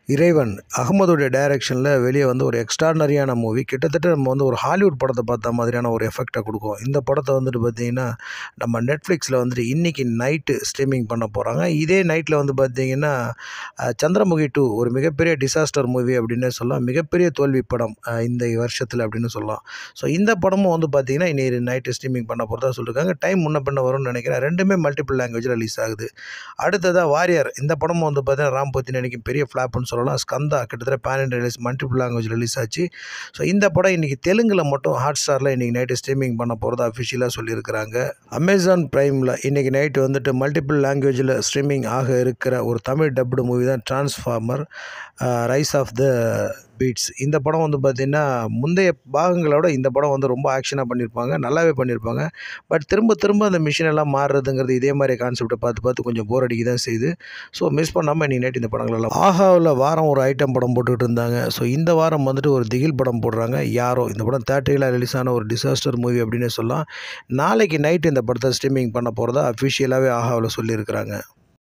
இறைவன் அகமதுடைய டைரக்ஷனில் வெளியே வந்து ஒரு எக்ஸ்ட்ரானரியான மூவி கிட்டத்தட்ட நம்ம வந்து ஒரு ஹாலிவுட் படத்தை பார்த்த மாதிரியான ஒரு எஃபெக்டை கொடுக்கும் இந்த படத்தை வந்துட்டு பார்த்திங்கன்னா நம்ம நெட்ஃப்ளிக்ஸில் வந்துட்டு இன்றைக்கி நைட்டு ஸ்ட்ரீமிங் பண்ண போகிறாங்க இதே நைட்டில் வந்து பார்த்திங்கன்னா அஹ், சந்திரமுகி டூ ஒரு மிகப்பெரிய டிசாஸ்டர் மூவி அப்படின்னே சொல்லலாம் மிகப்பெரிய தோல்வி படம் அஹ், இந்த வருஷத்தில் அப்படின்னு சொல்லலாம் ஸோ இந்த படமும் வந்து பார்த்திங்கன்னா இன்னைக்கு நைட்டு ஸ்ட்ரீமிங் பண்ண போகிறதா சொல்லியிருக்காங்க டைம் முன்ன பின்ன வரும்னு நினைக்கிறேன் ரெண்டுமே மல்டிபிள் லாங்குவேஜில் ரிலீஸ் ஆகுது அடுத்ததாக வாரியர் இந்த படமும் வந்து பார்த்தீங்கன்னா ராம் போத்தின் அன்றைக்கி பெரிய ஃப்ளாப்னு சொல்லலாம் ஸ்கந்தா கிட்டத்தட்ட pan India release multiple language release ஆச்சு ஸோ இந்த படம் இன்றைக்கி தெலுங்கில் மட்டும் ஹாட் ஸ்டாரில் இன்றைக்கி நைட்டு ஸ்ட்ரீமிங் பண்ண போகிறதா அஃபிஷியலாக சொல்லியிருக்கிறாங்க அமேசான் ப்ரைமில் இன்றைக்கி நைட்டு வந்துட்டு மல்டிபிள் லாங்குவேஜில் ஸ்ட்ரீமிங் ஆக இருக்கிற ஒரு தமிழ் டப்டு மூவி தான் Transformer Rise of the Beasts இந்த படம் வந்து பார்த்திங்கன்னா முந்தைய பாகங்களோட இந்த படம் வந்து ரொம்ப ஆக்ஷனாக பண்ணியிருப்பாங்க நல்லாவே பண்ணியிருப்பாங்க பட் திரும்ப திரும்ப அந்த மிஷின் எல்லாம் மாறுறதுங்கிறது இதே மாதிரி கான்செப்டை பார்த்து பார்த்து கொஞ்சம் போர் அடிக்க தான் செய்யுது ஸோ மிஸ் பண்ணாமல் இன்னைக்கு நைட் இந்த படங்கள் எல்லாம் ஆஹாவில் வாரம் ஒரு ஐட்டம் படம் போட்டுக்கிட்டு இருந்தாங்க ஸோ இந்த வாரம் வந்துட்டு ஒரு திகில் படம் போடுறாங்க யாரோ இந்த படம் தேட்டரியில் ரிலீஸ் ஆன ஒரு டிசாஸ்டர் மூவி அப்படின்னு சொல்லலாம் நாளைக்கு நைட் இந்த படத்தை ஸ்ட்ரீமிங் பண்ண போகிறதா அஃபிஷியலாகவே ஆஹாவில் சொல்லியிருக்கிறாங்க